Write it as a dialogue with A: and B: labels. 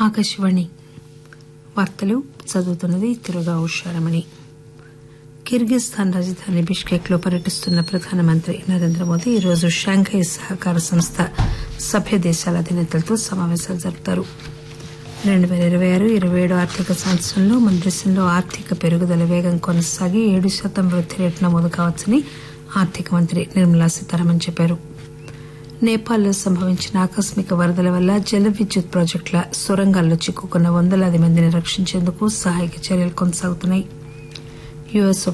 A: ఆకాశవాణి వార్తలు చదువుతున్నది తిరుగా ఉషారమణి కిర్గిస్థాన్ రాజధాని బిష్కెక్ లో పర్యటిస్తున్న ప్రధానమంత్రి నరేంద్ర మోదీ ఈరోజు షాంఘై సహకార సంస్థ సభ్య దేశాల అధినేతలతో సమావేశాలు జరుపుతారు రెండు పేల ఇరవై ఆరు ఇరవై ఏడు ఆర్థిక సంవత్సరంలో మన దేశంలో ఆర్థిక పెరుగుదల వేగం కొనసాగి ఏడు శాతం వృద్ది రేటు నమోదు కావచ్చని ఆర్థిక మంత్రి నిర్మలా సీతారామన్ చెప్పారు నేపాల్లో సంభవించిన ఆకస్మిక వరదల వల్ల జల విద్యుత్ ప్రాజెక్టుల సొరంగాల్లో చిక్కుకున్న వందలాది మందిని రక్షించేందుకు సహాయక చర్యలు కొనసాగుతున్నాయి యుఎస్